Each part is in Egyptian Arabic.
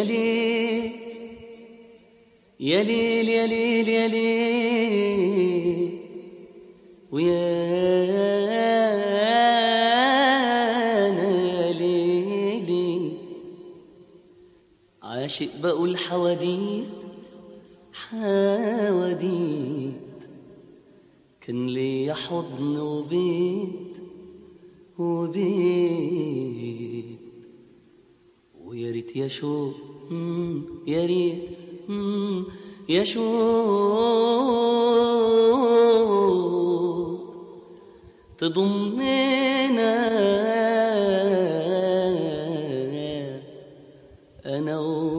يا ليل يا ليل يا ليل يا ليل ويا أنا يا ليلي عاشق بقول حواديت حواديت كان ليا حضن وبيت وبيت ويا ريت يا شوق مم، يا ريت مم، يا شوق تضمنا انا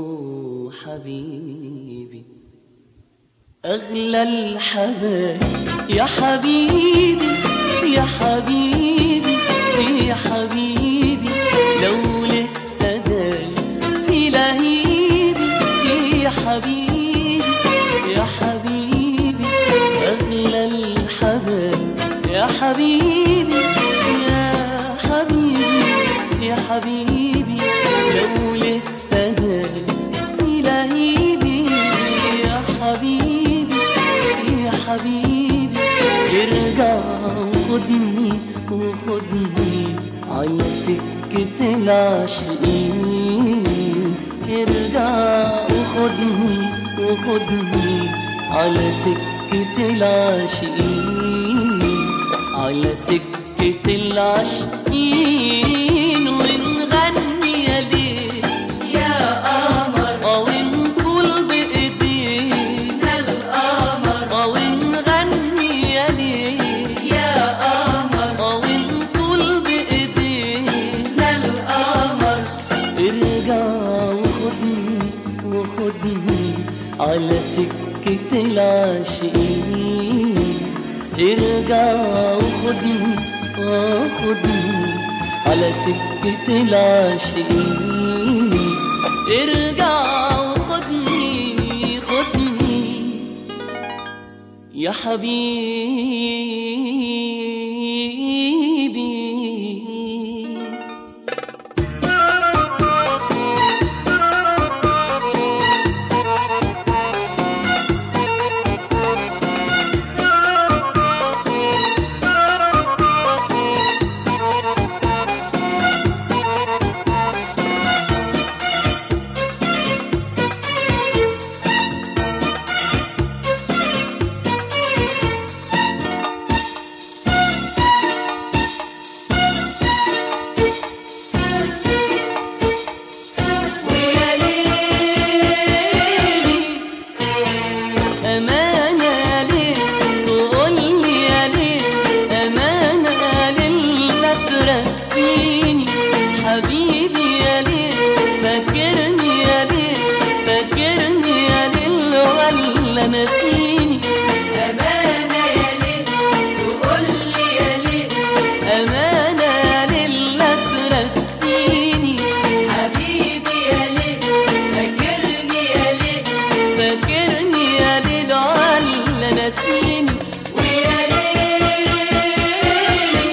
وحبيبي اغلى الحبايب يا حبيبي يا حبيبي يا حبيبي لو لسه دايم في لهيبي يا حبيبي يا حبيبي اغلى الحبايب يا حبيبي يا حبيبي يا حبيبي لو لسه دايم في لهيبي يا حبيبي يا حبيبي ارجع وخدني وخدني على سكة العاشقين ارجع وخدني وخدني على سكة العاشقين على سكة العاشقين ونغني يا ليل يا قمر ونقول بإيدينا القمر ونغني يا ليل يا قمر ونقول بإيدينا القمر ارجع وخدني وخدني على سكة العاشقين ارجع وخدني وخدني على سكة العاشقين ارجع وخدني خدني يا حبيبي ويا ليلي أمانة يا ليل تقول لي يا ليل أمانة ليل لا ترسيني حبيبي يا ليل فاكرني يا ليل فاكرني يا ليل ولا نسيني أمانة يا ليل تقول لي يا ليل أمانة ليل لا ترسيني حبيبي يا ليل فاكرني يا ليل فاكرني يا ليل ولا نسيني ويا ليلي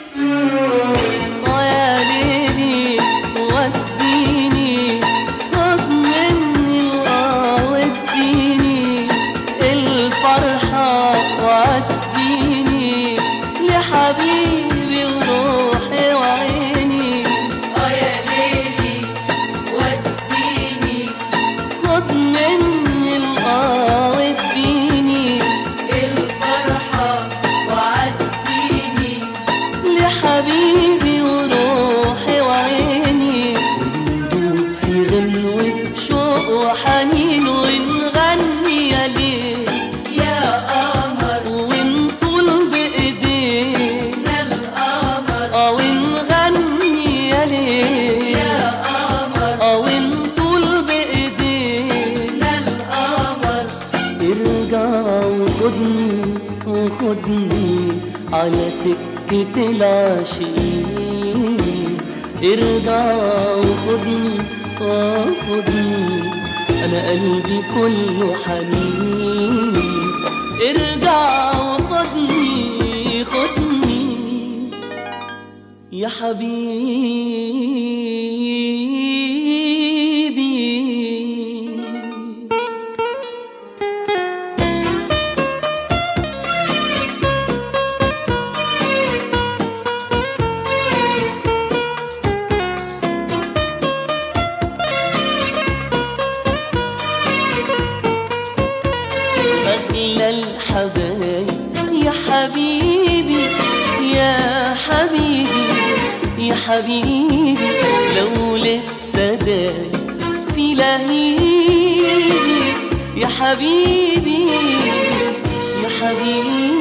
ويا ليلي وديني خد مني الله واديني الفرحة وعديني لحبيبي وروحي وعيني اه يا ليلي وديني خد مني الله واديني الفرحة وعديني لحبيبي وروحي وعيني وندوب في غنوة شوق وحنين ونغني يا ليل يا قمر ونطول بإيدينا القمر اه ونغني يا ليل يا قمر اه ونطول بإيدينا القمر ارجع وخدني وخدني على سكة العاشقين ارجع وخدني وخدني انا قلبي كله حنين ارجع وخدني خدني يا حبيبي حبيبي لو لسه داي في لهيبي يا حبيبي يا حبيبي